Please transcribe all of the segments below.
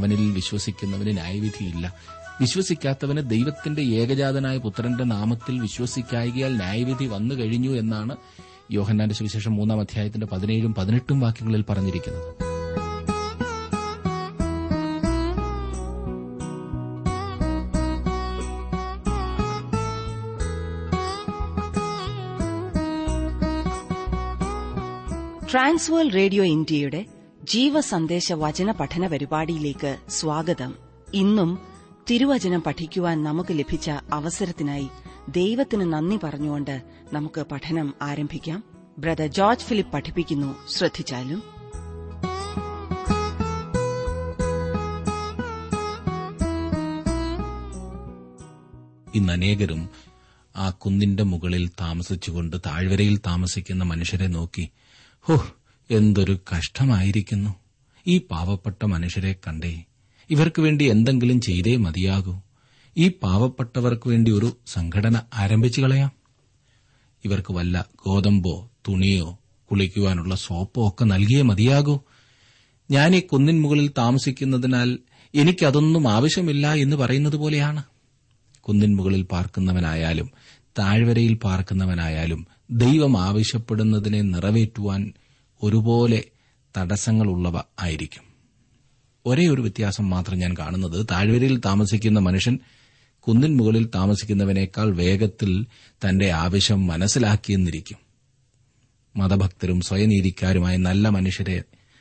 അവനിൽ വിശ്വസിക്കുന്നവന് ന്യായവിധിയില്ല വിശ്വസിക്കാത്തവന് ദൈവത്തിന്റെ ഏകജാതനായ പുത്രന്റെ നാമത്തിൽ വിശ്വസിക്കായികയാൽ ന്യായവിധി വന്നു കഴിഞ്ഞു എന്നാണ് യോഹന്നാന്റെ സുവിശേഷം മൂന്നാം അധ്യായത്തിന്റെ പതിനേഴും പതിനെട്ടും വാക്യങ്ങളിൽ പറഞ്ഞിരിക്കുന്നത് ട്രാൻസ്വേൾ റേഡിയോ ഇന്ത്യയുടെ ജീവസന്ദേശ വചന പഠന പരിപാടിയിലേക്ക് സ്വാഗതം ഇന്നും തിരുവചനം പഠിക്കുവാൻ നമുക്ക് ലഭിച്ച അവസരത്തിനായി ദൈവത്തിന് നന്ദി പറഞ്ഞുകൊണ്ട് നമുക്ക് പഠനം ആരംഭിക്കാം ബ്രദർ ജോർജ് ഫിലിപ്പ് പഠിപ്പിക്കുന്നു ശ്രദ്ധിച്ചാലും ഇന്ന് അനേകരും ആ കുന്നിന്റെ മുകളിൽ താമസിച്ചുകൊണ്ട് താഴ്വരയിൽ താമസിക്കുന്ന മനുഷ്യരെ നോക്കി ഹോ എന്തൊരു കഷ്ടമായിരിക്കുന്നു ഈ പാവപ്പെട്ട മനുഷ്യരെ കണ്ടേ ഇവർക്ക് വേണ്ടി എന്തെങ്കിലും ചെയ്തേ മതിയാകൂ ഈ പാവപ്പെട്ടവർക്ക് വേണ്ടി ഒരു സംഘടന ആരംഭിച്ചു കളയാം ഇവർക്ക് വല്ല ഗോതമ്പോ തുണിയോ കുളിക്കുവാനുള്ള സോപ്പോ ഒക്കെ നൽകിയേ മതിയാകൂ ഞാൻ ഈ കുന്നിൻ മുകളിൽ താമസിക്കുന്നതിനാൽ എനിക്കതൊന്നും ആവശ്യമില്ല എന്ന് പറയുന്നത് പോലെയാണ് കുന്നിൻ മുകളിൽ പാർക്കുന്നവനായാലും താഴ്വരയിൽ പാർക്കുന്നവനായാലും ദൈവം ആവശ്യപ്പെടുന്നതിനെ നിറവേറ്റുവാൻ ഒരുപോലെ തടസ്സങ്ങളുള്ളവ ആയിരിക്കും ഒരേ ഒരു വ്യത്യാസം മാത്രം ഞാൻ കാണുന്നത് താഴ്വരയിൽ താമസിക്കുന്ന മനുഷ്യൻ കുന്നിൻ മുകളിൽ താമസിക്കുന്നവനേക്കാൾ വേഗത്തിൽ തന്റെ ആവശ്യം മനസ്സിലാക്കിയെന്നിരിക്കും മതഭക്തരും സ്വയനീതിക്കാരുമായ നല്ല മനുഷ്യരെ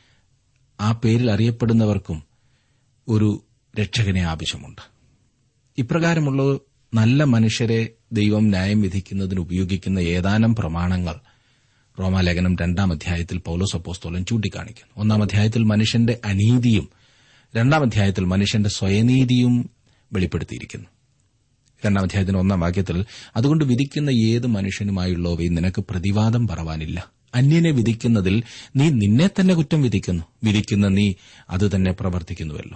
ആ പേരിൽ അറിയപ്പെടുന്നവർക്കും ഒരു രക്ഷകനെ ആവശ്യമുണ്ട് ഇപ്രകാരമുള്ള നല്ല മനുഷ്യരെ ദൈവം ന്യായം വിധിക്കുന്നതിന് ഉപയോഗിക്കുന്ന ഏതാനും പ്രമാണങ്ങൾ റോമാലേഖനം രണ്ടാം അധ്യായത്തിൽ പൌലോസ് അപ്പോസ്തോലൻ ചൂണ്ടിക്കാണിക്കുന്നു ഒന്നാം അധ്യായത്തിൽ മനുഷ്യന്റെ അനീതിയും രണ്ടാം അധ്യായത്തിൽ മനുഷ്യന്റെ സ്വയനീതിയും വെളിപ്പെടുത്തിയിരിക്കുന്നു രണ്ടാം അധ്യായത്തിന്റെ ഒന്നാം വാക്യത്തിൽ അതുകൊണ്ട് വിധിക്കുന്ന ഏത് മനുഷ്യനുമായുള്ളവയും നിനക്ക് പ്രതിവാദം പറവാനില്ല അന്യനെ വിധിക്കുന്നതിൽ നീ നിന്നെ തന്നെ കുറ്റം വിധിക്കുന്നു വിധിക്കുന്ന നീ അത് തന്നെ പ്രവർത്തിക്കുന്നുവല്ലോ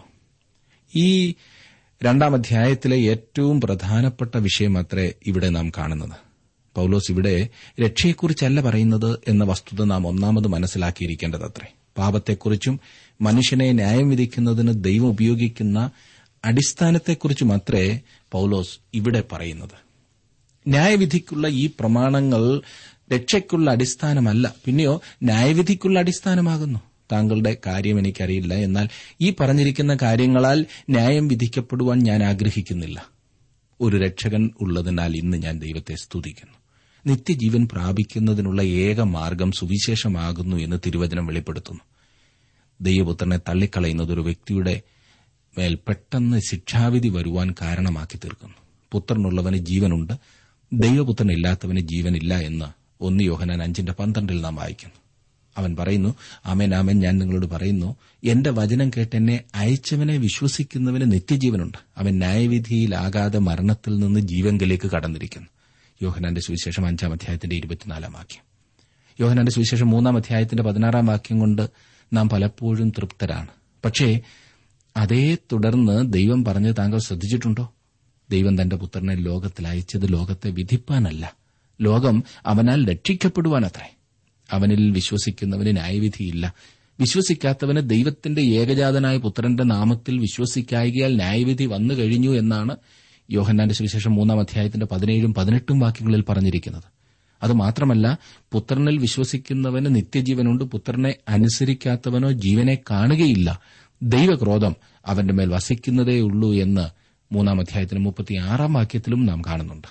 ഈ രണ്ടാം അധ്യായത്തിലെ ഏറ്റവും പ്രധാനപ്പെട്ട വിഷയമത്രേ ഇവിടെ നാം കാണുന്നത് പൌലോസ് ഇവിടെ രക്ഷയെക്കുറിച്ചല്ല പറയുന്നത് എന്ന വസ്തുത നാം ഒന്നാമത് മനസ്സിലാക്കിയിരിക്കേണ്ടതത്രേ പാപത്തെക്കുറിച്ചും മനുഷ്യനെ ന്യായം വിധിക്കുന്നതിന് ദൈവം ഉപയോഗിക്കുന്ന അടിസ്ഥാനത്തെക്കുറിച്ചുമത്രേ പൌലോസ് ഇവിടെ പറയുന്നത് ന്യായവിധിക്കുള്ള ഈ പ്രമാണങ്ങൾ രക്ഷയ്ക്കുള്ള അടിസ്ഥാനമല്ല പിന്നെയോ ന്യായവിധിക്കുള്ള അടിസ്ഥാനമാകുന്നു താങ്കളുടെ കാര്യം എനിക്കറിയില്ല എന്നാൽ ഈ പറഞ്ഞിരിക്കുന്ന കാര്യങ്ങളാൽ ന്യായം വിധിക്കപ്പെടുവാൻ ഞാൻ ആഗ്രഹിക്കുന്നില്ല ഒരു രക്ഷകൻ ഉള്ളതിനാൽ ഇന്ന് ഞാൻ ദൈവത്തെ സ്തുതിക്കുന്നു നിത്യജീവൻ പ്രാപിക്കുന്നതിനുള്ള ഏക മാർഗം സുവിശേഷമാകുന്നു എന്ന് തിരുവചനം വെളിപ്പെടുത്തുന്നു ദൈവപുത്രനെ തള്ളിക്കളയുന്നത് ഒരു വ്യക്തിയുടെ മേൽ പെട്ടെന്ന് ശിക്ഷാവിധി വരുവാൻ കാരണമാക്കി തീർക്കുന്നു പുത്രനുള്ളവന് ജീവനുണ്ട് ദൈവപുത്രനില്ലാത്തവന് ജീവനില്ല എന്ന് ഒന്ന് യോഹനാൻ അഞ്ചിന്റെ പന്ത്രണ്ടിൽ നാം വായിക്കുന്നു അവൻ പറയുന്നു ആമേൻ ആമേൻ ഞാൻ നിങ്ങളോട് പറയുന്നു എന്റെ വചനം കേട്ട് എന്നെ അയച്ചവനെ വിശ്വസിക്കുന്നവന് നിത്യജീവനുണ്ട് അവൻ ന്യായവിധിയിലാകാതെ മരണത്തിൽ നിന്ന് ജീവങ്കലേക്ക് കടന്നിരിക്കുന്നു യോഹനാന്റെ സുവിശേഷം അഞ്ചാം അധ്യായത്തിന്റെ ഇരുപത്തിനാലാം വാക്യം യോഹനാന്റെ സുവിശേഷം മൂന്നാം അധ്യായത്തിന്റെ പതിനാറാം വാക്യം കൊണ്ട് നാം പലപ്പോഴും തൃപ്തരാണ് പക്ഷേ അതേ തുടർന്ന് ദൈവം പറഞ്ഞ് താങ്കൾ ശ്രദ്ധിച്ചിട്ടുണ്ടോ ദൈവം തന്റെ പുത്രനെ ലോകത്തിൽ അയച്ചത് ലോകത്തെ വിധിപ്പാനല്ല ലോകം അവനാൽ രക്ഷിക്കപ്പെടുവാനത്രേ അവനിൽ വിശ്വസിക്കുന്നവന് ന്യായവിധിയില്ല വിശ്വസിക്കാത്തവന് ദൈവത്തിന്റെ ഏകജാതനായ പുത്രന്റെ നാമത്തിൽ വിശ്വസിക്കായികയാൽ ന്യായവിധി വന്നു കഴിഞ്ഞു എന്നാണ് യോഹന്നാന്റെ സുവിശേഷം മൂന്നാം അധ്യായത്തിന്റെ പതിനേഴും പതിനെട്ടും വാക്യങ്ങളിൽ പറഞ്ഞിരിക്കുന്നത് അതുമാത്രമല്ല പുത്രനിൽ വിശ്വസിക്കുന്നവന് നിത്യജീവനുണ്ട് പുത്രനെ അനുസരിക്കാത്തവനോ ജീവനെ കാണുകയില്ല ദൈവക്രോധം അവന്റെ മേൽ വസിക്കുന്നതേയുള്ളൂ എന്ന് മൂന്നാം അധ്യായത്തിന് മുപ്പത്തിയാറാം വാക്യത്തിലും നാം കാണുന്നുണ്ട്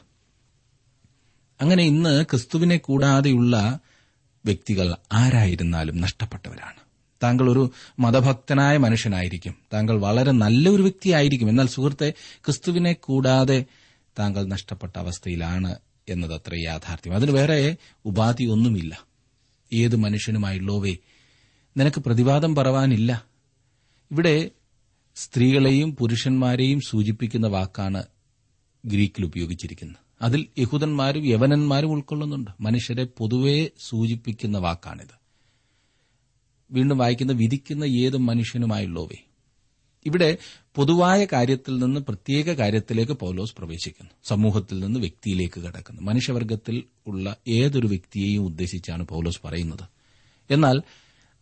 അങ്ങനെ ഇന്ന് ക്രിസ്തുവിനെ കൂടാതെയുള്ള വ്യക്തികൾ ആരായിരുന്നാലും നഷ്ടപ്പെട്ടവരാണ് താങ്കൾ ഒരു മതഭക്തനായ മനുഷ്യനായിരിക്കും താങ്കൾ വളരെ നല്ലൊരു വ്യക്തിയായിരിക്കും എന്നാൽ സുഹൃത്തെ ക്രിസ്തുവിനെ കൂടാതെ താങ്കൾ നഷ്ടപ്പെട്ട അവസ്ഥയിലാണ് എന്നതത്ര യാഥാർത്ഥ്യം അതിന് വേറെ ഉപാധി ഒന്നുമില്ല ഏത് മനുഷ്യനുമായുള്ളോവേ നിനക്ക് പ്രതിവാദം പറവാനില്ല ഇവിടെ സ്ത്രീകളെയും പുരുഷന്മാരെയും സൂചിപ്പിക്കുന്ന വാക്കാണ് ഗ്രീക്കിൽ ഉപയോഗിച്ചിരിക്കുന്നത് അതിൽ യഹൂദന്മാരും യവനന്മാരും ഉൾക്കൊള്ളുന്നുണ്ട് മനുഷ്യരെ പൊതുവെ സൂചിപ്പിക്കുന്ന വാക്കാണിത് വീണ്ടും വായിക്കുന്ന വിധിക്കുന്ന ഏത് മനുഷ്യനുമായുള്ളവേ ഇവിടെ പൊതുവായ കാര്യത്തിൽ നിന്ന് പ്രത്യേക കാര്യത്തിലേക്ക് പൗലോസ് പ്രവേശിക്കുന്നു സമൂഹത്തിൽ നിന്ന് വ്യക്തിയിലേക്ക് കടക്കുന്നു മനുഷ്യവർഗത്തിൽ ഉള്ള ഏതൊരു വ്യക്തിയെയും ഉദ്ദേശിച്ചാണ് പൗലോസ് പറയുന്നത് എന്നാൽ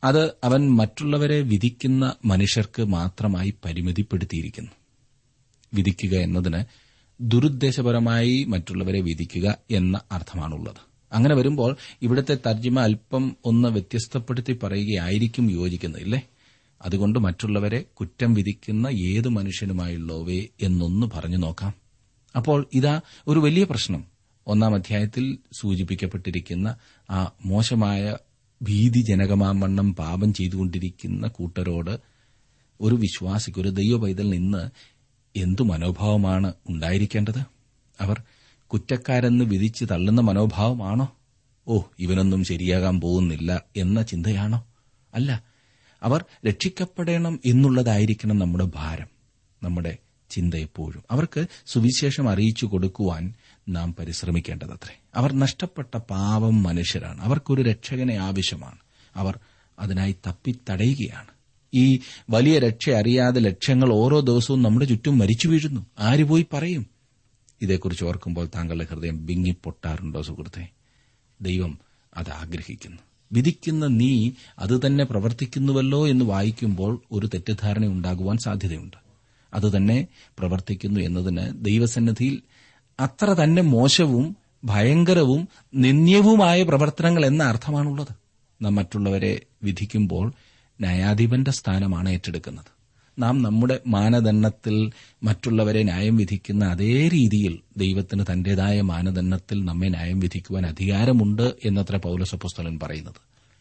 അത് അവൻ മറ്റുള്ളവരെ വിധിക്കുന്ന മനുഷ്യർക്ക് മാത്രമായി പരിമിതിപ്പെടുത്തിയിരിക്കുന്നു വിധിക്കുക എന്നതിന് ദുരുദ്ദേശപരമായി മറ്റുള്ളവരെ വിധിക്കുക എന്ന അർത്ഥമാണുള്ളത് അങ്ങനെ വരുമ്പോൾ ഇവിടുത്തെ തർജിമ അല്പം ഒന്ന് വ്യത്യസ്തപ്പെടുത്തി പറയുകയായിരിക്കും യോജിക്കുന്നില്ലേ അതുകൊണ്ട് മറ്റുള്ളവരെ കുറ്റം വിധിക്കുന്ന ഏത് മനുഷ്യനുമായുള്ളവേ എന്നൊന്ന് പറഞ്ഞു നോക്കാം അപ്പോൾ ഇതാ ഒരു വലിയ പ്രശ്നം ഒന്നാം അധ്യായത്തിൽ സൂചിപ്പിക്കപ്പെട്ടിരിക്കുന്ന ആ മോശമായ ഭീതിജനകമാവണ്ണം പാപം ചെയ്തുകൊണ്ടിരിക്കുന്ന കൂട്ടരോട് ഒരു വിശ്വാസിക്ക് ഒരു ദൈവ പൈതൽ നിന്ന് എന്തു മനോഭാവമാണ് ഉണ്ടായിരിക്കേണ്ടത് അവർ കുറ്റക്കാരെന്ന് വിധിച്ച് തള്ളുന്ന മനോഭാവമാണോ ഓ ഇവനൊന്നും ശരിയാകാൻ പോകുന്നില്ല എന്ന ചിന്തയാണോ അല്ല അവർ രക്ഷിക്കപ്പെടണം എന്നുള്ളതായിരിക്കണം നമ്മുടെ ഭാരം നമ്മുടെ ചിന്ത എപ്പോഴും അവർക്ക് സുവിശേഷം അറിയിച്ചു കൊടുക്കുവാൻ നാം പരിശ്രമിക്കേണ്ടതത്രേ അവർ നഷ്ടപ്പെട്ട പാവം മനുഷ്യരാണ് അവർക്കൊരു രക്ഷകനെ ആവശ്യമാണ് അവർ അതിനായി തപ്പിത്തടയുകയാണ് ഈ വലിയ രക്ഷ അറിയാതെ ലക്ഷങ്ങൾ ഓരോ ദിവസവും നമ്മുടെ ചുറ്റും മരിച്ചു വീഴുന്നു ആര് പോയി പറയും ഇതേക്കുറിച്ച് ഓർക്കുമ്പോൾ താങ്കളുടെ ഹൃദയം വിങ്ങിപ്പൊട്ടാറുണ്ടോ സുഹൃത്തെ ദൈവം അത് ആഗ്രഹിക്കുന്നു വിധിക്കുന്ന നീ അത് തന്നെ പ്രവർത്തിക്കുന്നുവല്ലോ എന്ന് വായിക്കുമ്പോൾ ഒരു തെറ്റിദ്ധാരണ ഉണ്ടാകുവാൻ സാധ്യതയുണ്ട് അതുതന്നെ പ്രവർത്തിക്കുന്നു എന്നതിന് ദൈവസന്നിധിയിൽ അത്ര തന്നെ മോശവും ഭയങ്കരവും നിന്ദ്യവുമായ പ്രവർത്തനങ്ങൾ എന്ന അർത്ഥമാണുള്ളത് നാം മറ്റുള്ളവരെ വിധിക്കുമ്പോൾ ന്യായാധിപന്റെ സ്ഥാനമാണ് ഏറ്റെടുക്കുന്നത് നാം നമ്മുടെ മാനദണ്ഡത്തിൽ മറ്റുള്ളവരെ ന്യായം വിധിക്കുന്ന അതേ രീതിയിൽ ദൈവത്തിന് തന്റേതായ മാനദണ്ഡത്തിൽ നമ്മെ ന്യായം വിധിക്കുവാൻ അധികാരമുണ്ട് എന്നത്ര പൌലസപ്പുസ്തലൻ പറയുന്നത്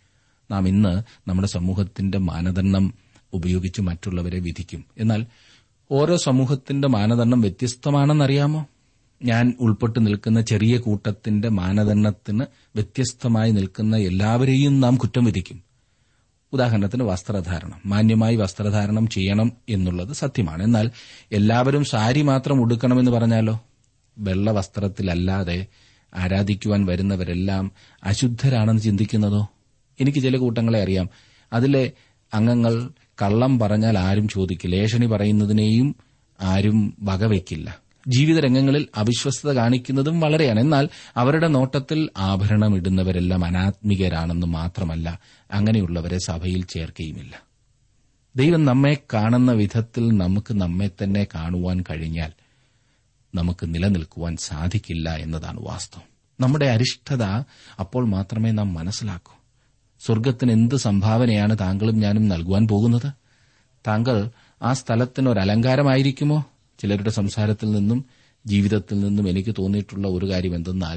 നാം ഇന്ന് നമ്മുടെ സമൂഹത്തിന്റെ മാനദണ്ഡം ഉപയോഗിച്ച് മറ്റുള്ളവരെ വിധിക്കും എന്നാൽ ഓരോ സമൂഹത്തിന്റെ മാനദണ്ഡം വ്യത്യസ്തമാണെന്നറിയാമോ ഞാൻ ഉൾപ്പെട്ട് നിൽക്കുന്ന ചെറിയ കൂട്ടത്തിന്റെ മാനദണ്ഡത്തിന് വ്യത്യസ്തമായി നിൽക്കുന്ന എല്ലാവരെയും നാം കുറ്റം വിധിക്കും ഉദാഹരണത്തിന് വസ്ത്രധാരണം മാന്യമായി വസ്ത്രധാരണം ചെയ്യണം എന്നുള്ളത് സത്യമാണ് എന്നാൽ എല്ലാവരും സാരി മാത്രം ഉടുക്കണമെന്ന് പറഞ്ഞാലോ വെള്ള വസ്ത്രത്തിലല്ലാതെ ആരാധിക്കുവാൻ വരുന്നവരെല്ലാം അശുദ്ധരാണെന്ന് ചിന്തിക്കുന്നതോ എനിക്ക് ചില കൂട്ടങ്ങളെ അറിയാം അതിലെ അംഗങ്ങൾ കള്ളം പറഞ്ഞാൽ ആരും ചോദിക്കില്ല ഏഷണി പറയുന്നതിനെയും ആരും വകവയ്ക്കില്ല ജീവിത രംഗങ്ങളിൽ അവിശ്വസ്തത കാണിക്കുന്നതും വളരെയാണ് എന്നാൽ അവരുടെ നോട്ടത്തിൽ ആഭരണം ഇടുന്നവരെല്ലാം അനാത്മികരാണെന്ന് മാത്രമല്ല അങ്ങനെയുള്ളവരെ സഭയിൽ ചേർക്കുകയുമില്ല ദൈവം നമ്മെ കാണുന്ന വിധത്തിൽ നമുക്ക് നമ്മെ തന്നെ കാണുവാൻ കഴിഞ്ഞാൽ നമുക്ക് നിലനിൽക്കുവാൻ സാധിക്കില്ല എന്നതാണ് വാസ്തവം നമ്മുടെ അരിഷ്ടത അപ്പോൾ മാത്രമേ നാം മനസ്സിലാക്കൂ സ്വർഗത്തിന് എന്ത് സംഭാവനയാണ് താങ്കളും ഞാനും നൽകുവാൻ പോകുന്നത് താങ്കൾ ആ സ്ഥലത്തിന് ഒരു അലങ്കാരമായിരിക്കുമോ ചിലരുടെ സംസാരത്തിൽ നിന്നും ജീവിതത്തിൽ നിന്നും എനിക്ക് തോന്നിയിട്ടുള്ള ഒരു കാര്യം എന്തെന്നാൽ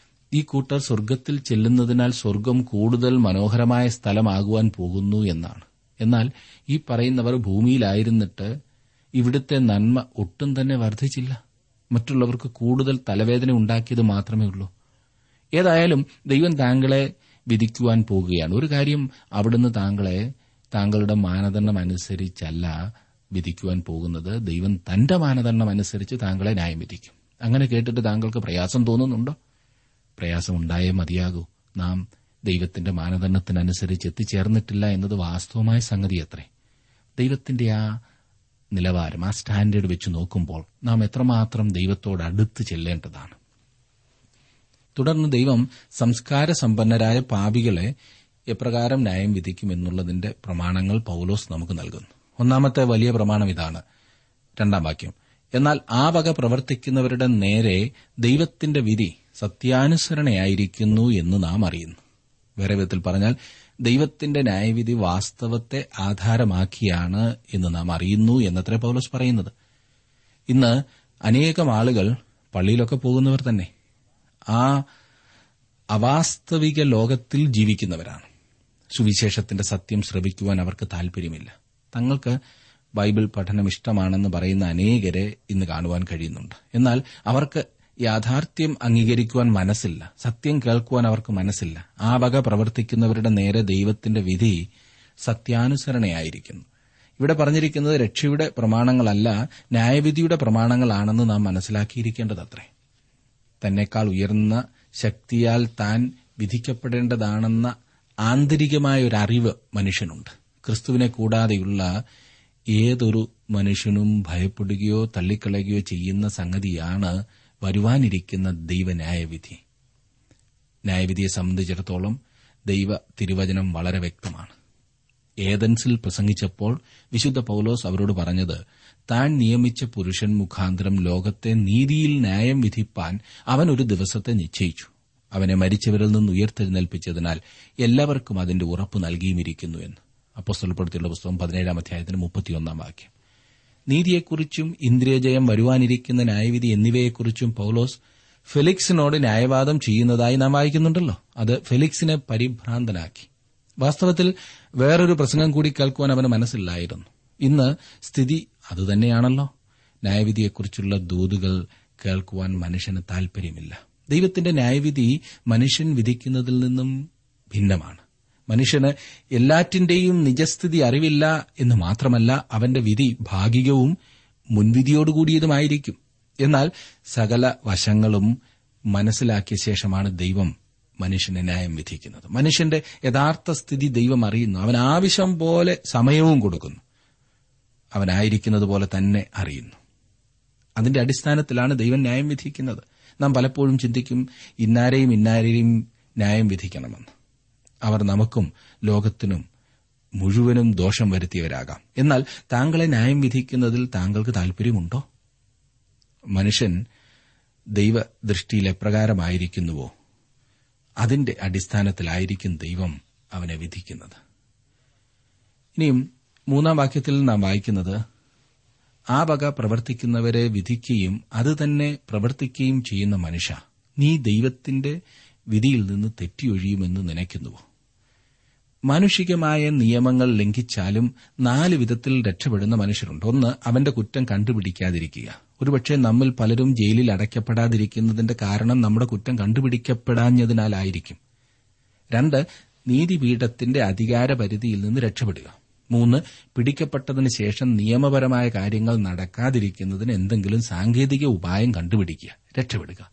ഈ കൂട്ടർ സ്വർഗത്തിൽ ചെല്ലുന്നതിനാൽ സ്വർഗം കൂടുതൽ മനോഹരമായ സ്ഥലമാകുവാൻ പോകുന്നു എന്നാണ് എന്നാൽ ഈ പറയുന്നവർ ഭൂമിയിലായിരുന്നിട്ട് ഇവിടുത്തെ നന്മ ഒട്ടും തന്നെ വർദ്ധിച്ചില്ല മറ്റുള്ളവർക്ക് കൂടുതൽ തലവേദന ഉണ്ടാക്കിയത് മാത്രമേ ഉള്ളൂ ഏതായാലും ദൈവം താങ്കളെ വിധിക്കുവാൻ പോകുകയാണ് ഒരു കാര്യം അവിടുന്ന് താങ്കളെ താങ്കളുടെ മാനദണ്ഡം അനുസരിച്ചല്ല വിധിക്കുവാൻ പോകുന്നത് ദൈവം തന്റെ മാനദണ്ഡം അനുസരിച്ച് താങ്കളെ ന്യായം വിധിക്കും അങ്ങനെ കേട്ടിട്ട് താങ്കൾക്ക് പ്രയാസം തോന്നുന്നുണ്ടോ പ്രയാസം ഉണ്ടായേ മതിയാകൂ നാം ദൈവത്തിന്റെ മാനദണ്ഡത്തിനനുസരിച്ച് എത്തിച്ചേർന്നിട്ടില്ല എന്നത് വാസ്തവമായ സംഗതി അത്രേ ദൈവത്തിന്റെ ആ നിലവാരം ആ സ്റ്റാൻഡേർഡ് വെച്ച് നോക്കുമ്പോൾ നാം എത്രമാത്രം ദൈവത്തോട് അടുത്ത് ചെല്ലേണ്ടതാണ് തുടർന്ന് ദൈവം സംസ്കാര സമ്പന്നരായ പാപികളെ എപ്രകാരം ന്യായം വിധിക്കുമെന്നുള്ളതിന്റെ പ്രമാണങ്ങൾ പൌലോസ് നമുക്ക് നൽകുന്നു ഒന്നാമത്തെ വലിയ പ്രമാണം ഇതാണ് രണ്ടാം വാക്യം എന്നാൽ ആ വക പ്രവർത്തിക്കുന്നവരുടെ നേരെ ദൈവത്തിന്റെ വിധി സത്യാനുസരണയായിരിക്കുന്നു എന്ന് നാം അറിയുന്നു വേറെ വിധത്തിൽ പറഞ്ഞാൽ ദൈവത്തിന്റെ ന്യായവിധി വാസ്തവത്തെ ആധാരമാക്കിയാണ് എന്ന് നാം അറിയുന്നു എന്നത്ര പൌലോസ് പറയുന്നത് ഇന്ന് അനേകം ആളുകൾ പള്ളിയിലൊക്കെ പോകുന്നവർ തന്നെ ആ അവാസ്തവിക ലോകത്തിൽ ജീവിക്കുന്നവരാണ് സുവിശേഷത്തിന്റെ സത്യം ശ്രവിക്കുവാൻ അവർക്ക് താൽപര്യമില്ല തങ്ങൾക്ക് ബൈബിൾ പഠനം ഇഷ്ടമാണെന്ന് പറയുന്ന അനേകരെ ഇന്ന് കാണുവാൻ കഴിയുന്നുണ്ട് എന്നാൽ അവർക്ക് യാഥാർത്ഥ്യം അംഗീകരിക്കുവാൻ മനസ്സില്ല സത്യം കേൾക്കുവാൻ അവർക്ക് മനസ്സില്ല ആ വക പ്രവർത്തിക്കുന്നവരുടെ നേരെ ദൈവത്തിന്റെ വിധി സത്യാനുസരണയായിരിക്കുന്നു ഇവിടെ പറഞ്ഞിരിക്കുന്നത് രക്ഷയുടെ പ്രമാണങ്ങളല്ല ന്യായവിധിയുടെ പ്രമാണങ്ങളാണെന്ന് നാം മനസ്സിലാക്കിയിരിക്കേണ്ടതത്രേ തന്നെക്കാൾ ഉയർന്ന ശക്തിയാൽ താൻ വിധിക്കപ്പെടേണ്ടതാണെന്ന ആന്തരികമായ ഒരു അറിവ് മനുഷ്യനുണ്ട് ക്രിസ്തുവിനെ കൂടാതെയുള്ള ഏതൊരു മനുഷ്യനും ഭയപ്പെടുകയോ തള്ളിക്കളയുകയോ ചെയ്യുന്ന സംഗതിയാണ് വരുവാനിരിക്കുന്ന ദൈവന്യായവിധി ന്യായവിധിയെ സംബന്ധിച്ചിടത്തോളം ദൈവ തിരുവചനം വളരെ വ്യക്തമാണ് ഏതൻസിൽ പ്രസംഗിച്ചപ്പോൾ വിശുദ്ധ പൌലോസ് അവരോട് പറഞ്ഞത് താൻ നിയമിച്ച പുരുഷൻ മുഖാന്തരം ലോകത്തെ നീതിയിൽ ന്യായം വിധിപ്പാൻ അവൻ ഒരു ദിവസത്തെ നിശ്ചയിച്ചു അവനെ മരിച്ചവരിൽ നിന്ന് ഉയർത്തെഴുന്നേൽപ്പിച്ചതിനാൽ എല്ലാവർക്കും അതിന്റെ ഉറപ്പ് നൽകിയുമിരിക്കുന്നു എന്ന് അപ്പോസ്തലപ്പെടുത്തിയുള്ള പുസ്തകം പതിനേഴാം അധ്യായത്തിന് മുപ്പത്തിയൊന്നാം വാക്യം നീതിയെക്കുറിച്ചും ഇന്ദ്രിയജയം വരുവാനിരിക്കുന്ന ന്യായവിധി എന്നിവയെക്കുറിച്ചും പൌലോസ് ഫെലിക്സിനോട് ന്യായവാദം ചെയ്യുന്നതായി നാം വായിക്കുന്നുണ്ടല്ലോ അത് ഫെലിക്സിനെ പരിഭ്രാന്തനാക്കി വാസ്തവത്തിൽ വേറൊരു പ്രസംഗം കൂടി കേൾക്കുവാൻ അവന് മനസ്സിലായിരുന്നു ഇന്ന് സ്ഥിതി അതുതന്നെയാണല്ലോ ന്യായവിധിയെക്കുറിച്ചുള്ള ദൂതുകൾ കേൾക്കുവാൻ മനുഷ്യന് താൽപര്യമില്ല ദൈവത്തിന്റെ ന്യായവിധി മനുഷ്യൻ വിധിക്കുന്നതിൽ നിന്നും ഭിന്നമാണ് മനുഷ്യന് എല്ലാറ്റിന്റെയും നിജസ്ഥിതി അറിവില്ല എന്ന് മാത്രമല്ല അവന്റെ വിധി ഭാഗികവും മുൻവിധിയോടുകൂടിയതുമായിരിക്കും എന്നാൽ സകല വശങ്ങളും മനസ്സിലാക്കിയ ശേഷമാണ് ദൈവം മനുഷ്യനെ ന്യായം വിധിക്കുന്നത് മനുഷ്യന്റെ യഥാർത്ഥ സ്ഥിതി ദൈവം അറിയുന്നു അവൻ ആവശ്യം പോലെ സമയവും കൊടുക്കുന്നു അവനായിരിക്കുന്നത് പോലെ തന്നെ അറിയുന്നു അതിന്റെ അടിസ്ഥാനത്തിലാണ് ദൈവം ന്യായം വിധിക്കുന്നത് നാം പലപ്പോഴും ചിന്തിക്കും ഇന്നാരെയും ഇന്നാരെയും ന്യായം വിധിക്കണമെന്ന് അവർ നമുക്കും ലോകത്തിനും മുഴുവനും ദോഷം വരുത്തിയവരാകാം എന്നാൽ താങ്കളെ ന്യായം വിധിക്കുന്നതിൽ താങ്കൾക്ക് താൽപര്യമുണ്ടോ മനുഷ്യൻ ദൈവദൃഷ്ടിയിൽ എപ്രകാരമായിരിക്കുന്നുവോ അതിന്റെ അടിസ്ഥാനത്തിലായിരിക്കും ദൈവം അവനെ വിധിക്കുന്നത് ഇനിയും മൂന്നാം വാക്യത്തിൽ നാം വായിക്കുന്നത് ആ വക പ്രവർത്തിക്കുന്നവരെ വിധിക്കുകയും അത് തന്നെ പ്രവർത്തിക്കുകയും ചെയ്യുന്ന മനുഷ്യ നീ ദൈവത്തിന്റെ വിധിയിൽ നിന്ന് തെറ്റിയൊഴിയുമെന്ന് നനയ്ക്കുന്നുവോ മാനുഷികമായ നിയമങ്ങൾ ലംഘിച്ചാലും നാല് വിധത്തിൽ രക്ഷപ്പെടുന്ന മനുഷ്യരുണ്ട് ഒന്ന് അവന്റെ കുറ്റം കണ്ടുപിടിക്കാതിരിക്കുക ഒരുപക്ഷെ നമ്മിൽ പലരും ജയിലിൽ അടയ്ക്കപ്പെടാതിരിക്കുന്നതിന്റെ കാരണം നമ്മുടെ കുറ്റം കണ്ടുപിടിക്കപ്പെടാഞ്ഞതിനാലായിരിക്കും രണ്ട് നീതിപീഠത്തിന്റെ അധികാരപരിധിയിൽ നിന്ന് രക്ഷപ്പെടുക മൂന്ന് പിടിക്കപ്പെട്ടതിന് ശേഷം നിയമപരമായ കാര്യങ്ങൾ നടക്കാതിരിക്കുന്നതിന് എന്തെങ്കിലും സാങ്കേതിക ഉപായം കണ്ടുപിടിക്കുക രക്ഷപ്പെടുക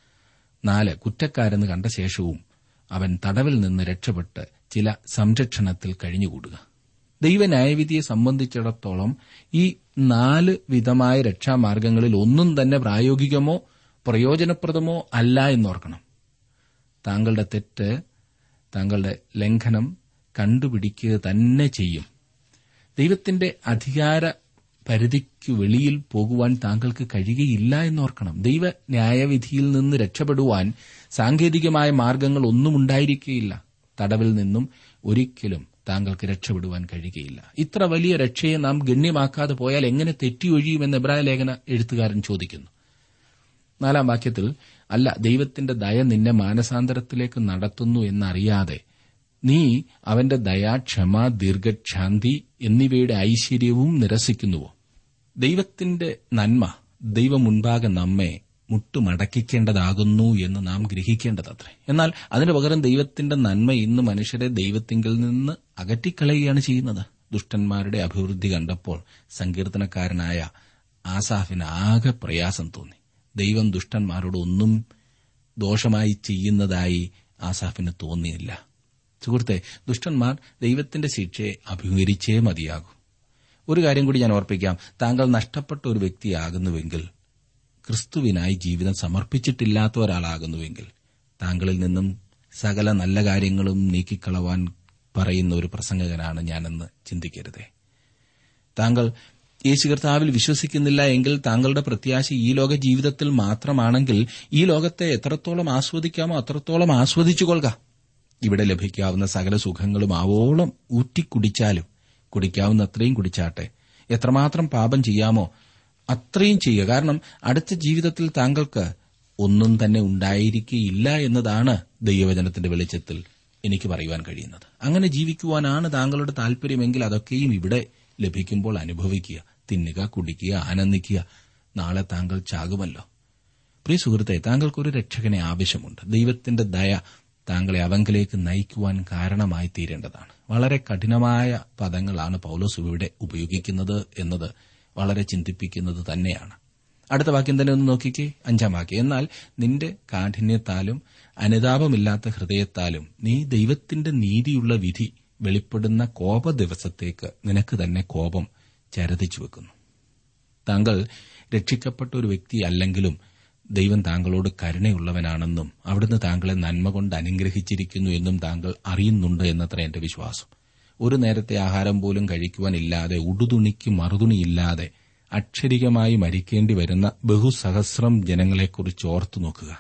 നാല് കുറ്റക്കാരെന്ന് കണ്ട ശേഷവും അവൻ തടവിൽ നിന്ന് രക്ഷപ്പെട്ട് ചില സംരക്ഷണത്തിൽ കഴിഞ്ഞുകൂടുക ദൈവന്യായവിധിയെ സംബന്ധിച്ചിടത്തോളം ഈ നാല് വിധമായ രക്ഷാമാർഗങ്ങളിൽ ഒന്നും തന്നെ പ്രായോഗികമോ പ്രയോജനപ്രദമോ അല്ല എന്നോർക്കണം താങ്കളുടെ തെറ്റ് താങ്കളുടെ ലംഘനം കണ്ടുപിടിക്കുക തന്നെ ചെയ്യും ദൈവത്തിന്റെ അധികാര പരിധിക്ക് വെളിയിൽ പോകുവാൻ താങ്കൾക്ക് കഴിയുകയില്ല എന്നോർക്കണം ദൈവ ന്യായവിധിയിൽ നിന്ന് രക്ഷപ്പെടുവാൻ സാങ്കേതികമായ മാർഗങ്ങൾ ഒന്നും ഉണ്ടായിരിക്കുകയില്ല തടവിൽ നിന്നും ഒരിക്കലും താങ്കൾക്ക് രക്ഷപ്പെടുവാൻ കഴിയുകയില്ല ഇത്ര വലിയ രക്ഷയെ നാം ഗണ്യമാക്കാതെ പോയാൽ എങ്ങനെ തെറ്റിയൊഴിയുമെന്ന് എബ്രായ ലേഖന എഴുത്തുകാരൻ ചോദിക്കുന്നു നാലാം വാക്യത്തിൽ അല്ല ദൈവത്തിന്റെ ദയ നിന്നെ മാനസാന്തരത്തിലേക്ക് നടത്തുന്നു എന്നറിയാതെ നീ അവന്റെ ദയ ക്ഷമ ദീർഘക്ഷാന്തി എന്നിവയുടെ ഐശ്വര്യവും നിരസിക്കുന്നുവോ ദൈവത്തിന്റെ നന്മ ദൈവം മുൻപാകെ നമ്മെ മുട്ടുമടക്കിക്കേണ്ടതാകുന്നു എന്ന് നാം ഗ്രഹിക്കേണ്ടതത്രേ എന്നാൽ അതിനു പകരം ദൈവത്തിന്റെ നന്മ ഇന്ന് മനുഷ്യരെ ദൈവത്തിങ്കിൽ നിന്ന് അകറ്റിക്കളയുകയാണ് ചെയ്യുന്നത് ദുഷ്ടന്മാരുടെ അഭിവൃദ്ധി കണ്ടപ്പോൾ സങ്കീർത്തനക്കാരനായ ആസാഫിന് ആകെ പ്രയാസം തോന്നി ദൈവം ദുഷ്ടന്മാരോട് ഒന്നും ദോഷമായി ചെയ്യുന്നതായി ആസാഫിന് തോന്നിയില്ല സുഹൃത്തെ ദുഷ്ടന്മാർ ദൈവത്തിന്റെ ശിക്ഷയെ അഭിമുഖീകരിച്ചേ മതിയാകൂ ഒരു കാര്യം കൂടി ഞാൻ ഓർപ്പിക്കാം താങ്കൾ നഷ്ടപ്പെട്ട ഒരു വ്യക്തിയാകുന്നുവെങ്കിൽ ക്രിസ്തുവിനായി ജീവിതം സമർപ്പിച്ചിട്ടില്ലാത്ത ഒരാളാകുന്നുവെങ്കിൽ താങ്കളിൽ നിന്നും സകല നല്ല കാര്യങ്ങളും നീക്കിക്കളവാൻ പറയുന്ന ഒരു പ്രസംഗകനാണ് ഞാനെന്ന് ചിന്തിക്കരുതേ താങ്കൾ യേശു കർത്താവിൽ വിശ്വസിക്കുന്നില്ല എങ്കിൽ താങ്കളുടെ പ്രത്യാശ ഈ ലോക ജീവിതത്തിൽ മാത്രമാണെങ്കിൽ ഈ ലോകത്തെ എത്രത്തോളം ആസ്വദിക്കാമോ അത്രത്തോളം ആസ്വദിച്ചുകൊള്ളുക ഇവിടെ ലഭിക്കാവുന്ന സകല സുഖങ്ങളും ആവോളം ഊറ്റിക്കുടിച്ചാലും കുടിക്കാവുന്ന അത്രയും കുടിച്ചാട്ടെ എത്രമാത്രം പാപം ചെയ്യാമോ അത്രയും ചെയ്യുക കാരണം അടുത്ത ജീവിതത്തിൽ താങ്കൾക്ക് ഒന്നും തന്നെ ഉണ്ടായിരിക്കുകയില്ല എന്നതാണ് ദൈവവചനത്തിന്റെ വെളിച്ചത്തിൽ എനിക്ക് പറയുവാൻ കഴിയുന്നത് അങ്ങനെ ജീവിക്കുവാനാണ് താങ്കളുടെ താല്പര്യമെങ്കിൽ അതൊക്കെയും ഇവിടെ ലഭിക്കുമ്പോൾ അനുഭവിക്കുക തിന്നുക കുടിക്കുക ആനന്ദിക്കുക നാളെ താങ്കൾ ചാകുമല്ലോ പ്രിയ സുഹൃത്തെ താങ്കൾക്കൊരു രക്ഷകനെ ആവശ്യമുണ്ട് ദൈവത്തിന്റെ ദയ താങ്കളെ അവങ്കിലേക്ക് നയിക്കുവാൻ കാരണമായി തീരേണ്ടതാണ് വളരെ കഠിനമായ പദങ്ങളാണ് പൌലോസ് ഇവിടെ ഉപയോഗിക്കുന്നത് എന്നത് വളരെ ചിന്തിപ്പിക്കുന്നത് തന്നെയാണ് അടുത്ത വാക്യം തന്നെ ഒന്ന് നോക്കിക്കേ അഞ്ചാം വാക്യം എന്നാൽ നിന്റെ കാഠിന്യത്താലും അനുതാപമില്ലാത്ത ഹൃദയത്താലും നീ ദൈവത്തിന്റെ നീതിയുള്ള വിധി വെളിപ്പെടുന്ന കോപ ദിവസത്തേക്ക് നിനക്ക് തന്നെ കോപം ചരതിച്ചു വെക്കുന്നു താങ്കൾ രക്ഷിക്കപ്പെട്ട ഒരു വ്യക്തി അല്ലെങ്കിലും ദൈവം താങ്കളോട് കരുണയുള്ളവനാണെന്നും അവിടുന്ന് താങ്കളെ നന്മ കൊണ്ട് അനുഗ്രഹിച്ചിരിക്കുന്നു എന്നും താങ്കൾ അറിയുന്നുണ്ട് എന്നത്ര എന്റെ വിശ്വാസം ഒരു നേരത്തെ ആഹാരം പോലും കഴിക്കുവാനില്ലാതെ ഉടുതുണിക്ക് മറുതുണിയില്ലാതെ അക്ഷരികമായി മരിക്കേണ്ടി വരുന്ന ബഹുസഹസ്രം ജനങ്ങളെക്കുറിച്ച് ഓർത്തു നോക്കുക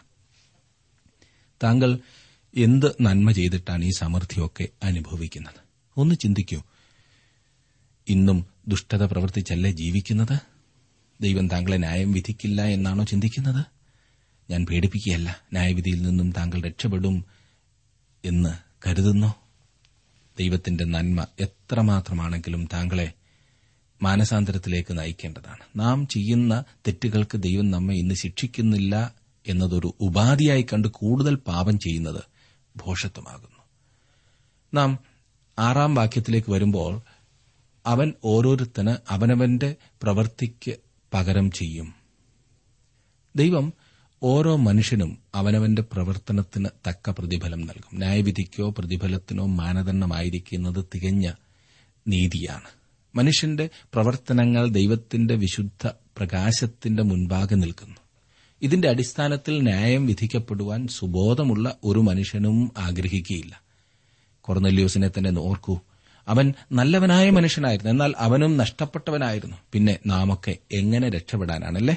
താങ്കൾ എന്ത് നന്മ ചെയ്തിട്ടാണ് ഈ സമൃദ്ധിയൊക്കെ അനുഭവിക്കുന്നത് ഒന്ന് ചിന്തിക്കൂ ഇന്നും ദുഷ്ടത പ്രവർത്തിച്ചല്ലേ ജീവിക്കുന്നത് ദൈവം താങ്കളെ ന്യായം വിധിക്കില്ല എന്നാണോ ചിന്തിക്കുന്നത് ഞാൻ പേടിപ്പിക്കുകയല്ല ന്യായവിധിയിൽ നിന്നും താങ്കൾ രക്ഷപ്പെടും എന്ന് കരുതുന്നോ ദൈവത്തിന്റെ നന്മ എത്രമാത്രമാണെങ്കിലും താങ്കളെ മാനസാന്തരത്തിലേക്ക് നയിക്കേണ്ടതാണ് നാം ചെയ്യുന്ന തെറ്റുകൾക്ക് ദൈവം നമ്മെ ഇന്ന് ശിക്ഷിക്കുന്നില്ല എന്നതൊരു ഉപാധിയായി കണ്ട് കൂടുതൽ പാപം ചെയ്യുന്നത് ഭോഷത്വമാകുന്നു നാം ആറാം വാക്യത്തിലേക്ക് വരുമ്പോൾ അവൻ ഓരോരുത്തന് അവനവന്റെ പ്രവൃത്തിക്ക് പകരം ചെയ്യും ദൈവം ഓരോ മനുഷ്യനും അവനവന്റെ പ്രവർത്തനത്തിന് തക്ക പ്രതിഫലം നൽകും ന്യായവിധിക്കോ പ്രതിഫലത്തിനോ മാനദണ്ഡമായിരിക്കുന്നത് തികഞ്ഞ നീതിയാണ് മനുഷ്യന്റെ പ്രവർത്തനങ്ങൾ ദൈവത്തിന്റെ വിശുദ്ധ പ്രകാശത്തിന്റെ മുൻപാകെ നിൽക്കുന്നു ഇതിന്റെ അടിസ്ഥാനത്തിൽ ന്യായം വിധിക്കപ്പെടുവാൻ സുബോധമുള്ള ഒരു മനുഷ്യനും ആഗ്രഹിക്കുകയില്ല കൊർന്നല്യോസിനെ തന്നെ നോർക്കൂ അവൻ നല്ലവനായ മനുഷ്യനായിരുന്നു എന്നാൽ അവനും നഷ്ടപ്പെട്ടവനായിരുന്നു പിന്നെ നാമൊക്കെ എങ്ങനെ രക്ഷപ്പെടാനാണല്ലേ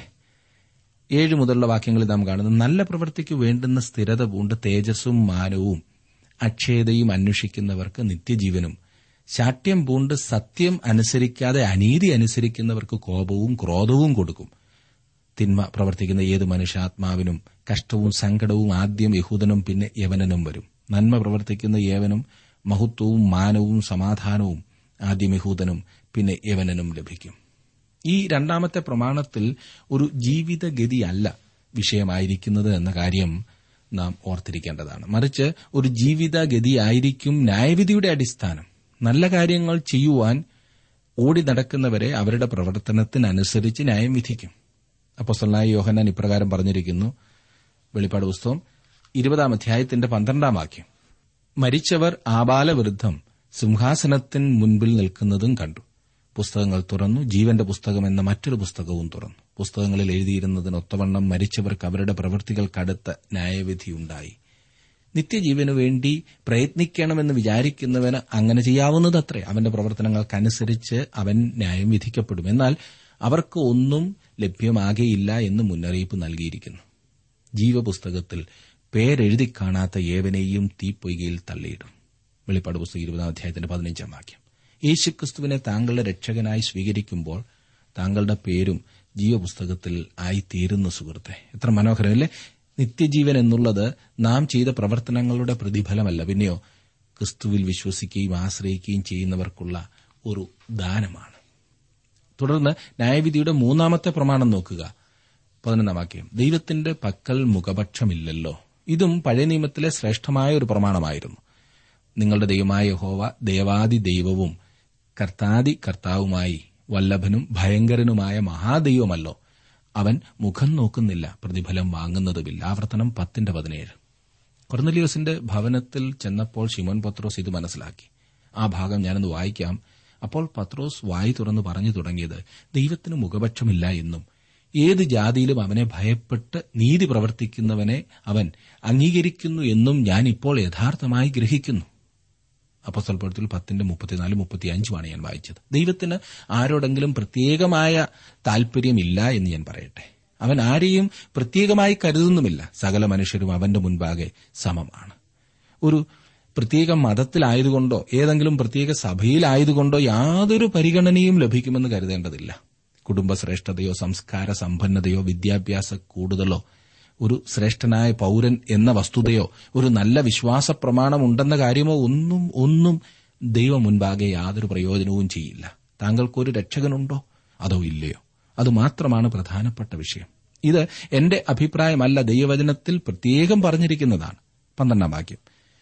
ഏഴ് മുതലുള്ള വാക്യങ്ങളിൽ നാം കാണുന്നു നല്ല പ്രവൃത്തിക്ക് വേണ്ടുന്ന സ്ഥിരത പൂണ്ട് തേജസ്സും മാനവും അക്ഷയതയും അന്വേഷിക്കുന്നവർക്ക് നിത്യജീവനും ശാഠ്യം പൂണ്ട് സത്യം അനുസരിക്കാതെ അനീതി അനുസരിക്കുന്നവർക്ക് കോപവും ക്രോധവും കൊടുക്കും തിന്മ പ്രവർത്തിക്കുന്ന ഏത് മനുഷ്യാത്മാവിനും കഷ്ടവും സങ്കടവും ആദ്യം യഹൂദനും പിന്നെ യവനനും വരും നന്മ പ്രവർത്തിക്കുന്ന ഏവനും മഹത്വവും മാനവും സമാധാനവും ആദ്യം യഹൂദനും പിന്നെ യവനനും ലഭിക്കും ഈ രണ്ടാമത്തെ പ്രമാണത്തിൽ ഒരു ജീവിതഗതിയല്ല വിഷയമായിരിക്കുന്നത് എന്ന കാര്യം നാം ഓർത്തിരിക്കേണ്ടതാണ് മറിച്ച് ഒരു ജീവിതഗതിയായിരിക്കും ന്യായവിധിയുടെ അടിസ്ഥാനം നല്ല കാര്യങ്ങൾ ചെയ്യുവാൻ ഓടി നടക്കുന്നവരെ അവരുടെ പ്രവർത്തനത്തിനനുസരിച്ച് ന്യായം വിധിക്കും അപ്പോസ്തലനായ യോഹന്നാൻ ഇപ്രകാരം പറഞ്ഞിരിക്കുന്നു വെളിപ്പാട് പുസ്തകം ഇരുപതാം അധ്യായത്തിന്റെ പന്ത്രണ്ടാം വാക്യം മരിച്ചവർ ആബാലവൃദ്ധം സിംഹാസനത്തിന് മുൻപിൽ നിൽക്കുന്നതും കണ്ടു പുസ്തകങ്ങൾ തുറന്നു ജീവന്റെ പുസ്തകം എന്ന മറ്റൊരു പുസ്തകവും തുറന്നു പുസ്തകങ്ങളിൽ എഴുതിയിരുന്നതിനൊത്തവണ്ണം മരിച്ചവർക്ക് അവരുടെ പ്രവൃത്തികൾക്കടുത്ത ന്യായവിധിയുണ്ടായി നിത്യജീവനു വേണ്ടി പ്രയത്നിക്കണമെന്ന് വിചാരിക്കുന്നവന് അങ്ങനെ ചെയ്യാവുന്നതത്രേ അവന്റെ പ്രവർത്തനങ്ങൾക്കനുസരിച്ച് അവൻ ന്യായം വിധിക്കപ്പെടും എന്നാൽ അവർക്ക് ഒന്നും ലഭ്യമാകെയില്ല എന്ന് മുന്നറിയിപ്പ് നൽകിയിരിക്കുന്നു ജീവപുസ്തകത്തിൽ പേരെഴുതി കാണാത്ത ഏവനെയും തീപ്പൊയ്കയിൽ തള്ളിയിടും വെളിപ്പാട് പുസ്തകം ഇരുപതാം അധ്യായത്തിന്റെ പതിനഞ്ചാം വാക്യം യേശുക്രിസ്തുവിനെ താങ്കളുടെ രക്ഷകനായി സ്വീകരിക്കുമ്പോൾ താങ്കളുടെ പേരും ജീവപുസ്തകത്തിൽ ആയിത്തീരുന്നു സുഹൃത്തെ എത്ര മനോഹരമല്ലേ നിത്യജീവൻ എന്നുള്ളത് നാം ചെയ്ത പ്രവർത്തനങ്ങളുടെ പ്രതിഫലമല്ല പിന്നെയോ ക്രിസ്തുവിൽ വിശ്വസിക്കുകയും ആശ്രയിക്കുകയും ചെയ്യുന്നവർക്കുള്ള ഒരു ദാനമാണ് തുടർന്ന് ന്യായവിധിയുടെ മൂന്നാമത്തെ പ്രമാണം നോക്കുക പതിനൊന്നാം വാക്യം ദൈവത്തിന്റെ പക്കൽ മുഖപക്ഷമില്ലല്ലോ ഇതും പഴയ നിയമത്തിലെ ശ്രേഷ്ഠമായ ഒരു പ്രമാണമായിരുന്നു നിങ്ങളുടെ ദൈവമായ ഹോവ ദേവാദി ദൈവവും കർത്താദി കർത്താവുമായി വല്ലഭനും ഭയങ്കരനുമായ മഹാദൈവമല്ലോ അവൻ മുഖം നോക്കുന്നില്ല പ്രതിഫലം വാങ്ങുന്നതുമില്ല ആവർത്തനം പത്തിന്റെ പതിനേഴ് കൊർന്നലിയോസിന്റെ ഭവനത്തിൽ ചെന്നപ്പോൾ ശിമോൻ പത്രോസ് ഇത് മനസ്സിലാക്കി ആ ഭാഗം ഞാനൊന്ന് വായിക്കാം അപ്പോൾ പത്രോസ് വായി തുറന്ന് പറഞ്ഞു തുടങ്ങിയത് ദൈവത്തിന് മുഖപക്ഷമില്ല എന്നും ഏത് ജാതിയിലും അവനെ ഭയപ്പെട്ട് നീതി പ്രവർത്തിക്കുന്നവനെ അവൻ അംഗീകരിക്കുന്നു എന്നും ഞാൻ ഇപ്പോൾ യഥാർത്ഥമായി ഗ്രഹിക്കുന്നു അപ്പസ്വൽപ്പത്തിൽ പത്തിന്റെ മുപ്പത്തിനാല് മുപ്പത്തിയഞ്ചുമാണ് ഞാൻ വായിച്ചത് ദൈവത്തിന് ആരോടെങ്കിലും പ്രത്യേകമായ താൽപര്യമില്ല എന്ന് ഞാൻ പറയട്ടെ അവൻ ആരെയും പ്രത്യേകമായി കരുതുന്നുമില്ല സകല മനുഷ്യരും അവന്റെ മുൻപാകെ സമമാണ് ഒരു പ്രത്യേക മതത്തിലായതുകൊണ്ടോ ഏതെങ്കിലും പ്രത്യേക സഭയിലായതുകൊണ്ടോ യാതൊരു പരിഗണനയും ലഭിക്കുമെന്ന് കരുതേണ്ടതില്ല കുടുംബശ്രേഷ്ഠതയോ സംസ്കാര സമ്പന്നതയോ വിദ്യാഭ്യാസ കൂടുതലോ ഒരു ശ്രേഷ്ഠനായ പൌരൻ എന്ന വസ്തുതയോ ഒരു നല്ല വിശ്വാസ പ്രമാണമുണ്ടെന്ന കാര്യമോ ഒന്നും ഒന്നും ദൈവം മുൻപാകെ യാതൊരു പ്രയോജനവും ചെയ്യില്ല താങ്കൾക്കൊരു രക്ഷകനുണ്ടോ അതോ ഇല്ലയോ അതുമാത്രമാണ് പ്രധാനപ്പെട്ട വിഷയം ഇത് എന്റെ അഭിപ്രായമല്ല ദൈവവചനത്തിൽ പ്രത്യേകം പറഞ്ഞിരിക്കുന്നതാണ് പന്ത്രണ്ടാം വാക്യം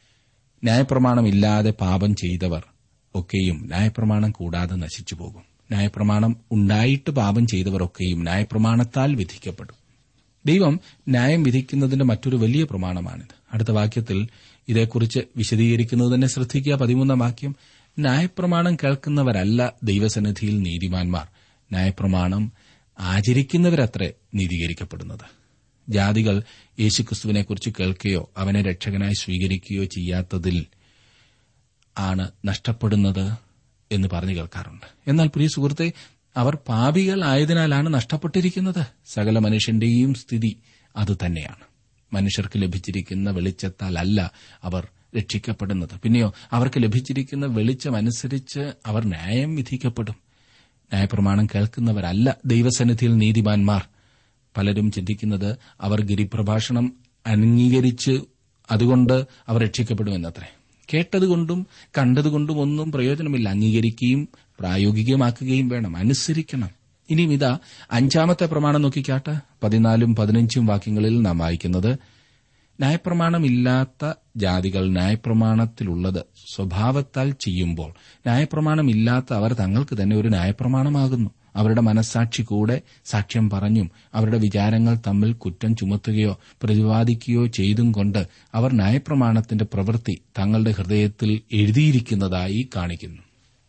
ന്യായപ്രമാണമില്ലാതെ പാപം ചെയ്തവർ ഒക്കെയും ന്യായപ്രമാണം കൂടാതെ നശിച്ചു പോകും ന്യായപ്രമാണം ഉണ്ടായിട്ട് പാപം ചെയ്തവരൊക്കെയും ന്യായപ്രമാണത്താൽ വിധിക്കപ്പെടും ദൈവം ന്യായം വിധിക്കുന്നതിന്റെ മറ്റൊരു വലിയ പ്രമാണമാണിത് അടുത്ത വാക്യത്തിൽ ഇതേക്കുറിച്ച് വിശദീകരിക്കുന്നത് തന്നെ ശ്രദ്ധിക്കുക പതിമൂന്നാം വാക്യം ന്യായപ്രമാണം കേൾക്കുന്നവരല്ല ദൈവസന്നിധിയിൽ നീതിമാന്മാർ ന്യായപ്രമാണം ആചരിക്കുന്നവരത്രേ നീതീകരിക്കപ്പെടുന്നത് ജാതികൾ യേശുക്രിസ്തുവിനെക്കുറിച്ച് കേൾക്കുകയോ അവനെ രക്ഷകനായി സ്വീകരിക്കുകയോ ചെയ്യാത്തതിൽ ആണ് നഷ്ടപ്പെടുന്നത് എന്ന് പറഞ്ഞു കേൾക്കാറുണ്ട് എന്നാൽ പ്രിയ സുഹൃത്തെ അവർ പാപികളായതിനാലാണ് നഷ്ടപ്പെട്ടിരിക്കുന്നത് സകല മനുഷ്യന്റെയും സ്ഥിതി അതുതന്നെയാണ് മനുഷ്യർക്ക് ലഭിച്ചിരിക്കുന്ന വെളിച്ചത്താലല്ല അവർ രക്ഷിക്കപ്പെടുന്നത് പിന്നെയോ അവർക്ക് ലഭിച്ചിരിക്കുന്ന വെളിച്ചം അനുസരിച്ച് അവർ ന്യായം വിധിക്കപ്പെടും ന്യായപ്രമാണം കേൾക്കുന്നവരല്ല ദൈവസന്നിധിയിൽ നീതിമാന്മാർ പലരും ചിന്തിക്കുന്നത് അവർ ഗിരിപ്രഭാഷണം അംഗീകരിച്ച് അതുകൊണ്ട് അവർ രക്ഷിക്കപ്പെടുമെന്നത്രേ കേട്ടതുകൊണ്ടും കണ്ടതുകൊണ്ടും ഒന്നും പ്രയോജനമില്ല അംഗീകരിക്കുകയും പ്രായോഗികമാക്കുകയും വേണം അനുസരിക്കണം ഇനിയും ഇതാ അഞ്ചാമത്തെ പ്രമാണം നോക്കിക്കാട്ടെ പതിനാലും പതിനഞ്ചും വാക്യങ്ങളിൽ നാം വായിക്കുന്നത് ന്യായപ്രമാണമില്ലാത്ത ജാതികൾ ന്യായപ്രമാണത്തിലുള്ളത് സ്വഭാവത്താൽ ചെയ്യുമ്പോൾ ന്യായപ്രമാണമില്ലാത്ത അവർ തങ്ങൾക്ക് തന്നെ ഒരു ന്യായപ്രമാണമാകുന്നു അവരുടെ മനസ്സാക്ഷി കൂടെ സാക്ഷ്യം പറഞ്ഞും അവരുടെ വിചാരങ്ങൾ തമ്മിൽ കുറ്റം ചുമത്തുകയോ പ്രതിപാദിക്കുകയോ ചെയ്തും കൊണ്ട് അവർ ന്യായപ്രമാണത്തിന്റെ പ്രവൃത്തി തങ്ങളുടെ ഹൃദയത്തിൽ എഴുതിയിരിക്കുന്നതായി കാണിക്കുന്നു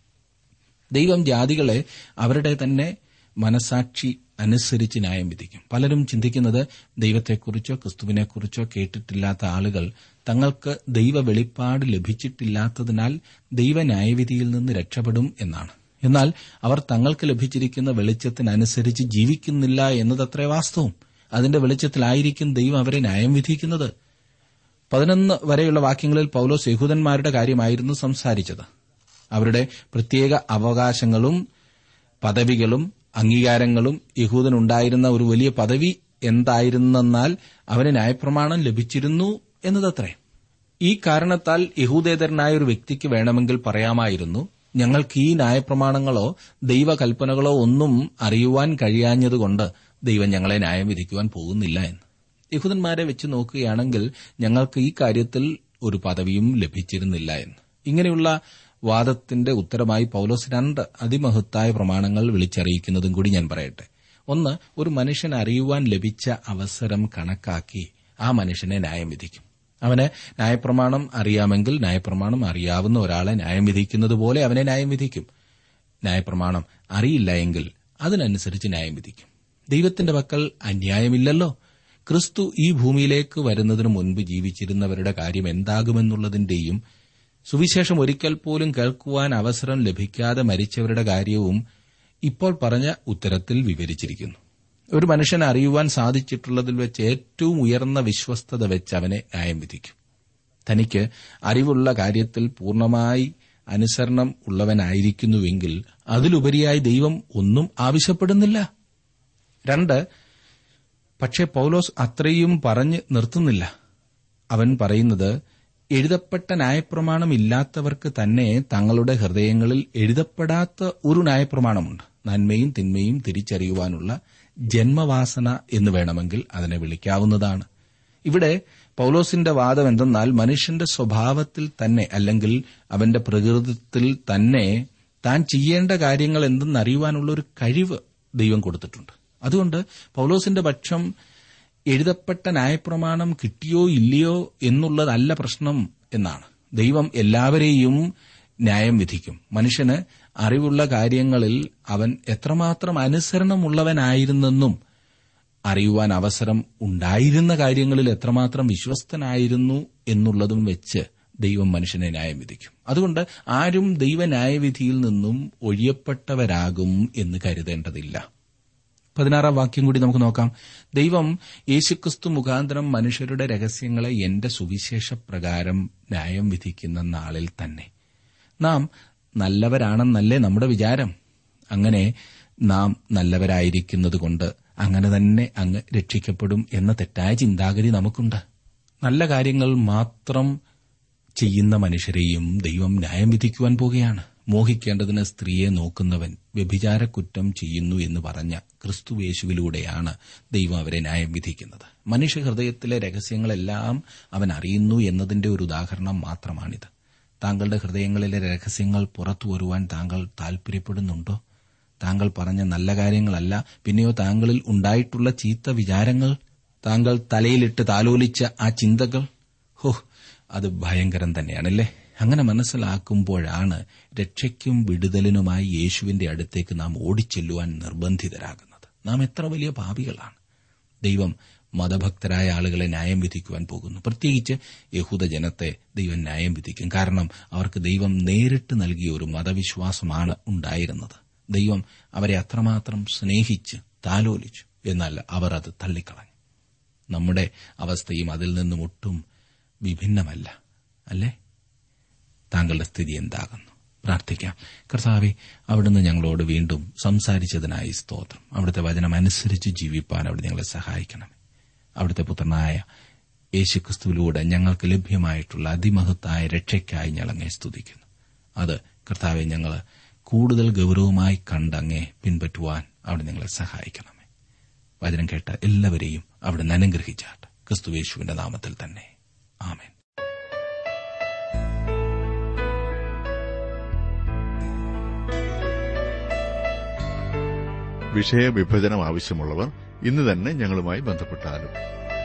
ദൈവം ജാതികളെ അവരുടെ തന്നെ മനസാക്ഷി അനുസരിച്ച് ന്യായം വിധിക്കും പലരും ചിന്തിക്കുന്നത് ദൈവത്തെക്കുറിച്ചോ ക്രിസ്തുവിനെക്കുറിച്ചോ കേട്ടിട്ടില്ലാത്ത ആളുകൾ തങ്ങൾക്ക് ദൈവ വെളിപ്പാട് ലഭിച്ചിട്ടില്ലാത്തതിനാൽ ദൈവ ന്യായവിധിയിൽ നിന്ന് രക്ഷപ്പെടും എന്നാണ് എന്നാൽ അവർ തങ്ങൾക്ക് ലഭിച്ചിരിക്കുന്ന വെളിച്ചത്തിനനുസരിച്ച് ജീവിക്കുന്നില്ല എന്നതത്രേ വാസ്തവം അതിന്റെ വെളിച്ചത്തിലായിരിക്കും ദൈവം അവരെ ന്യായം വിധിക്കുന്നത് പതിനൊന്ന് വരെയുള്ള വാക്യങ്ങളിൽ പൌലോസ് യഹൂദന്മാരുടെ കാര്യമായിരുന്നു സംസാരിച്ചത് അവരുടെ പ്രത്യേക അവകാശങ്ങളും പദവികളും അംഗീകാരങ്ങളും യഹൂദനുണ്ടായിരുന്ന ഒരു വലിയ പദവി എന്തായിരുന്നെന്നാൽ അവന് ന്യായപ്രമാണം ലഭിച്ചിരുന്നു എന്നതത്രേ ഈ കാരണത്താൽ യഹൂദേതരനായ ഒരു വ്യക്തിക്ക് വേണമെങ്കിൽ പറയാമായിരുന്നു ഞങ്ങൾക്ക് ഈ ന്യായപ്രമാണങ്ങളോ ദൈവകൽപ്പനകളോ ഒന്നും അറിയുവാൻ കഴിയാഞ്ഞതുകൊണ്ട് ദൈവം ഞങ്ങളെ ന്യായം വിധിക്കുവാൻ പോകുന്നില്ല എന്ന് യഹൂദന്മാരെ വെച്ച് നോക്കുകയാണെങ്കിൽ ഞങ്ങൾക്ക് ഈ കാര്യത്തിൽ ഒരു പദവിയും ലഭിച്ചിരുന്നില്ല എന്ന് ഇങ്ങനെയുള്ള വാദത്തിന്റെ ഉത്തരമായി പൌലോസ് രണ്ട് അതിമഹത്തായ പ്രമാണങ്ങൾ വിളിച്ചറിയിക്കുന്നതും കൂടി ഞാൻ പറയട്ടെ ഒന്ന് ഒരു മനുഷ്യൻ അറിയുവാൻ ലഭിച്ച അവസരം കണക്കാക്കി ആ മനുഷ്യനെ ന്യായം വിധിക്കും അവന് ന്യായപ്രമാണം അറിയാമെങ്കിൽ ന്യായപ്രമാണം അറിയാവുന്ന ഒരാളെ ന്യായം വിധിക്കുന്നത് പോലെ അവനെ ന്യായം വിധിക്കും ന്യായപ്രമാണം അറിയില്ല എങ്കിൽ അതിനനുസരിച്ച് ന്യായം വിധിക്കും ദൈവത്തിന്റെ പക്കൽ അന്യായമില്ലല്ലോ ക്രിസ്തു ഈ ഭൂമിയിലേക്ക് വരുന്നതിനു മുൻപ് ജീവിച്ചിരുന്നവരുടെ കാര്യം എന്താകുമെന്നുള്ളതിന്റെയും സുവിശേഷം ഒരിക്കൽ പോലും കേൾക്കുവാൻ അവസരം ലഭിക്കാതെ മരിച്ചവരുടെ കാര്യവും ഇപ്പോൾ പറഞ്ഞ ഉത്തരത്തിൽ വിവരിച്ചിരിക്കുന്നു ഒരു മനുഷ്യനെ അറിയുവാൻ സാധിച്ചിട്ടുള്ളതിൽ വെച്ച് ഏറ്റവും ഉയർന്ന വിശ്വസ്തത വെച്ച് അവനെ ന്യായം വിധിക്കും തനിക്ക് അറിവുള്ള കാര്യത്തിൽ പൂർണ്ണമായി അനുസരണം ഉള്ളവനായിരിക്കുന്നുവെങ്കിൽ അതിലുപരിയായി ദൈവം ഒന്നും ആവശ്യപ്പെടുന്നില്ല രണ്ട് പക്ഷേ പൌലോസ് അത്രയും പറഞ്ഞ് നിർത്തുന്നില്ല അവൻ പറയുന്നത് എഴുതപ്പെട്ട ന്യായപ്രമാണം ഇല്ലാത്തവർക്ക് തന്നെ തങ്ങളുടെ ഹൃദയങ്ങളിൽ എഴുതപ്പെടാത്ത ഒരു ന്യായപ്രമാണമുണ്ട് നന്മയും തിന്മയും തിരിച്ചറിയുവാനുള്ള ജന്മവാസന എന്ന് വേണമെങ്കിൽ അതിനെ വിളിക്കാവുന്നതാണ് ഇവിടെ പൌലോസിന്റെ വാദം എന്തെന്നാൽ മനുഷ്യന്റെ സ്വഭാവത്തിൽ തന്നെ അല്ലെങ്കിൽ അവന്റെ പ്രകൃതത്തിൽ തന്നെ താൻ ചെയ്യേണ്ട കാര്യങ്ങൾ എന്തെന്നറിയുവാനുള്ള ഒരു കഴിവ് ദൈവം കൊടുത്തിട്ടുണ്ട് അതുകൊണ്ട് പൌലോസിന്റെ പക്ഷം എഴുതപ്പെട്ട ന്യായപ്രമാണം കിട്ടിയോ ഇല്ലയോ എന്നുള്ളതല്ല പ്രശ്നം എന്നാണ് ദൈവം എല്ലാവരെയും ന്യായം വിധിക്കും മനുഷ്യന് അറിവുള്ള കാര്യങ്ങളിൽ അവൻ എത്രമാത്രം അനുസരണമുള്ളവനായിരുന്നെന്നും അറിയുവാൻ അവസരം ഉണ്ടായിരുന്ന കാര്യങ്ങളിൽ എത്രമാത്രം വിശ്വസ്തനായിരുന്നു എന്നുള്ളതും വെച്ച് ദൈവം മനുഷ്യനെ ന്യായം വിധിക്കും അതുകൊണ്ട് ആരും ദൈവ ന്യായവിധിയിൽ നിന്നും ഒഴിയപ്പെട്ടവരാകും എന്ന് കരുതേണ്ടതില്ല പതിനാറാം വാക്യം കൂടി നമുക്ക് നോക്കാം ദൈവം യേശുക്രിസ്തു മുഖാന്തരം മനുഷ്യരുടെ രഹസ്യങ്ങളെ എന്റെ സുവിശേഷ പ്രകാരം ന്യായം വിധിക്കുന്ന നാളിൽ തന്നെ നാം നല്ലവരാണെന്നല്ലേ നമ്മുടെ വിചാരം അങ്ങനെ നാം നല്ലവരായിരിക്കുന്നതുകൊണ്ട് അങ്ങനെ തന്നെ അങ്ങ് രക്ഷിക്കപ്പെടും എന്ന തെറ്റായ ചിന്താഗതി നമുക്കുണ്ട് നല്ല കാര്യങ്ങൾ മാത്രം ചെയ്യുന്ന മനുഷ്യരെയും ദൈവം ന്യായം വിധിക്കുവാൻ പോകുകയാണ് മോഹിക്കേണ്ടതിന് സ്ത്രീയെ നോക്കുന്നവൻ വ്യഭിചാരക്കുറ്റം ചെയ്യുന്നു എന്ന് പറഞ്ഞ ക്രിസ്തുവേശുവിലൂടെയാണ് ദൈവം അവരെ ന്യായം വിധിക്കുന്നത് മനുഷ്യഹൃദയത്തിലെ രഹസ്യങ്ങളെല്ലാം അവൻ അറിയുന്നു എന്നതിന്റെ ഒരു ഉദാഹരണം മാത്രമാണിത് താങ്കളുടെ ഹൃദയങ്ങളിലെ രഹസ്യങ്ങൾ പുറത്തു വരുവാൻ താങ്കൾ താൽപര്യപ്പെടുന്നുണ്ടോ താങ്കൾ പറഞ്ഞ നല്ല കാര്യങ്ങളല്ല പിന്നെയോ താങ്കളിൽ ഉണ്ടായിട്ടുള്ള ചീത്ത വിചാരങ്ങൾ താങ്കൾ തലയിലിട്ട് താലോലിച്ച ആ ചിന്തകൾ ഹോ അത് ഭയങ്കരം തന്നെയാണല്ലേ അങ്ങനെ മനസ്സിലാക്കുമ്പോഴാണ് രക്ഷയ്ക്കും വിടുതലിനുമായി യേശുവിന്റെ അടുത്തേക്ക് നാം ഓടിച്ചെല്ലുവാൻ നിർബന്ധിതരാകുന്നത് നാം എത്ര വലിയ പാപികളാണ് ദൈവം മതഭക്തരായ ആളുകളെ ന്യായം വിധിക്കുവാൻ പോകുന്നു പ്രത്യേകിച്ച് യഹൂദ ജനത്തെ ദൈവം ന്യായം വിധിക്കും കാരണം അവർക്ക് ദൈവം നേരിട്ട് നൽകിയ ഒരു മതവിശ്വാസമാണ് ഉണ്ടായിരുന്നത് ദൈവം അവരെ അത്രമാത്രം സ്നേഹിച്ച് താലോലിച്ചു എന്നാൽ അവർ അത് തള്ളിക്കളഞ്ഞു നമ്മുടെ അവസ്ഥയും അതിൽ നിന്നും ഒട്ടും വിഭിന്നമല്ല അല്ലേ താങ്കളുടെ സ്ഥിതി എന്താകുന്നു പ്രാർത്ഥിക്കാം കർത്താവെ അവിടുന്ന് ഞങ്ങളോട് വീണ്ടും സംസാരിച്ചതിനായി സ്തോത്രം അവിടുത്തെ വചനം അനുസരിച്ച് ജീവിപ്പാൻ അവിടെ ഞങ്ങളെ സഹായിക്കണമേ അവിടുത്തെ പുത്രനായ യേശുക്രിസ്തുവിലൂടെ ഞങ്ങൾക്ക് ലഭ്യമായിട്ടുള്ള അതിമഹത്തായ രക്ഷയ്ക്കായി ഞങ്ങളങ്ങെ സ്തുതിക്കുന്നു അത് കർത്താവെ ഞങ്ങൾ കൂടുതൽ ഗൌരവമായി കണ്ടങ്ങെ പിൻപറ്റുവാൻ അവിടെ ഞങ്ങളെ സഹായിക്കണമേ വചനം കേട്ട എല്ലാവരെയും അവിടെ അനുഗ്രഹിച്ചാട്ട് ക്രിസ്തുവേശുവിന്റെ നാമത്തിൽ തന്നെ ആമേൻ വിഷയവിഭജനം ആവശ്യമുള്ളവർ ഇന്ന് തന്നെ ഞങ്ങളുമായി ബന്ധപ്പെട്ടാലും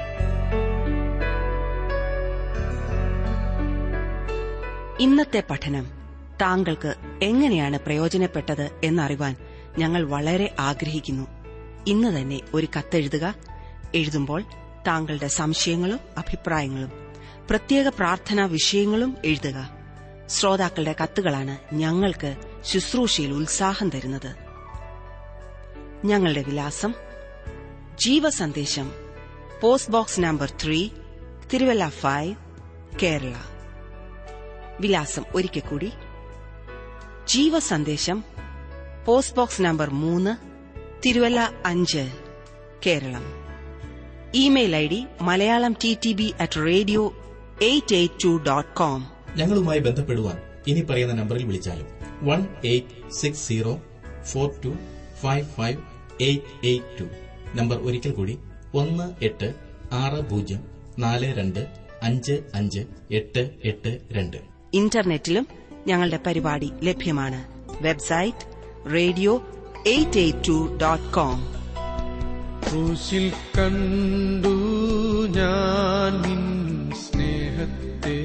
ഇന്നത്തെ പഠനം താങ്കൾക്ക് എങ്ങനെയാണ് പ്രയോജനപ്പെട്ടത് എന്നറിവാൻ ഞങ്ങൾ വളരെ ആഗ്രഹിക്കുന്നു ഇന്ന് തന്നെ ഒരു കത്തെഴുതുക എഴുതുമ്പോൾ താങ്കളുടെ സംശയങ്ങളും അഭിപ്രായങ്ങളും പ്രത്യേക പ്രാർത്ഥനാ വിഷയങ്ങളും എഴുതുക ശ്രോതാക്കളുടെ കത്തുകളാണ് ഞങ്ങൾക്ക് ശുശ്രൂഷയിൽ ഉത്സാഹം തരുന്നത് ഞങ്ങളുടെ വിലാസം ജീവസന്ദേശം post box number three Thiruvalla five Kerala വിലാസം ഒരിക്കൽ കൂടി ജീവസന്ദേശം പോസ്റ്റ് ബോക്സ് നമ്പർ മൂന്ന് തിരുവല്ല അഞ്ച് Keralam email I D Malayalam T T B at radio eight eight two dot com ഞങ്ങളുമായി ബന്ധപ്പെടുവാൻ ഇനി പറയുന്ന നമ്പറിൽ വിളിച്ചാലും one eight six zero four two five five eight eight two number ഒരിക്കൽ കൂടി ഒന്ന് എട്ട് ആറ് പൂജ്യം നാല് രണ്ട് അഞ്ച് അഞ്ച് എട്ട് എട്ട് രണ്ട് ഇന്റർനെറ്റിലും ഞങ്ങളുടെ പരിപാടി ലഭ്യമാണ് website radio eight eight two dot com ക്രൂശിൽ കണ്ടു ഞാൻ നിൻ സ്നേഹത്തെ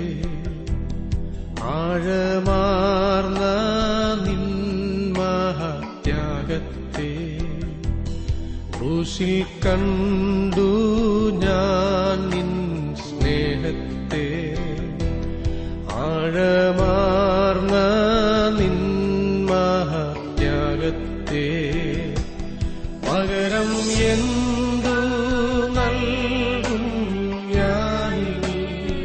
ആഴമാർന്ന നിൻ മഹത്യാഗത്തെ ക്രൂശിൽ കണ്ടു ഞാൻ നിൻ സ്നേഹത്തെ ആഴമാർന്ന നിൻ മഹത്യാഗത്തെ പകരം എന്തു നൽകും ഞാനിനി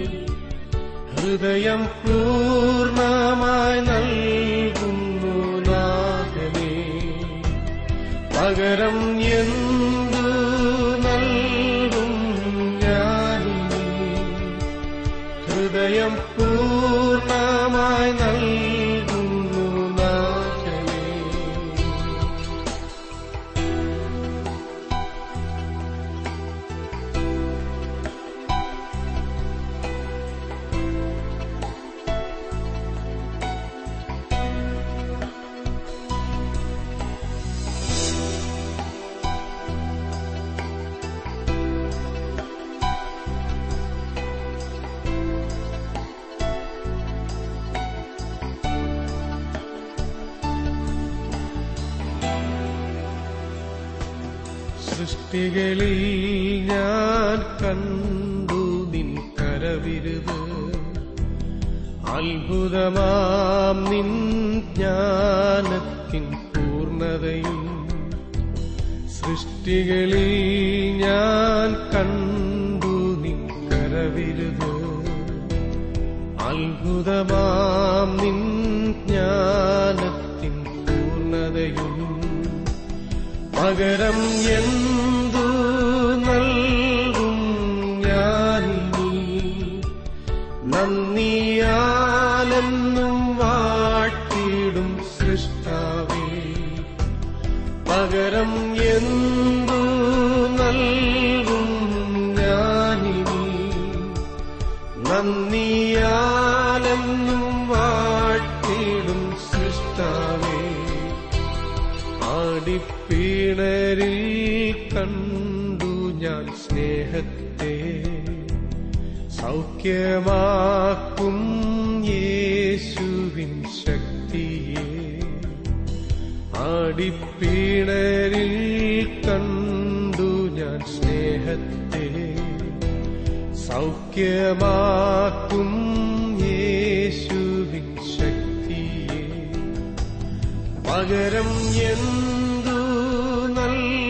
ഹൃദയം പൂർണ്ണമായി നൽകുന്നു നാഥനേ പകരം എന്തു നൽകും ഞാനിനി ഹൃദയം പൂർണ്ണമായി നൽകുന്നു നാഥനേ സൃഷ്ടികളിൽ ഞാൻ കണ്ടു നിൻ കരവിരുത് അത്ഭുതമാം നിൻ ജ്ഞാനത്തിൻ പൂർണതയും സൃഷ്ടികളിൽ ഞാൻ കണ്ടു നിൻ കരവിരുത് അത്ഭുതമാം നിൻ ജ്ഞാനത്തിൻ പൂർണതയും പകരം എന്തു നൽകും ഞാനിനി നന്ദിയാലെന്നും വാട്ടിടും സൃഷ്ടാവേ പകരം എന്തു നൽകും ഞാനിനി നന്ദിയാലെന്നും വാട്ടിടും സൃഷ്ടാവേ ആടിപ്പീണരിൽ കണ്ടു ഞാൻ സ്നേഹത്തെ സൗഖ്യമാക്കും യേശുവിൻ ശക്തിയെ ആടിപ്പീണരിൽ കണ്ടു ഞാൻ സ്നേഹത്തെ സൗഖ്യമാക്കും യേശുവിൻ ശക്തിയെ പകരം എന്തു നൽകുവാൻ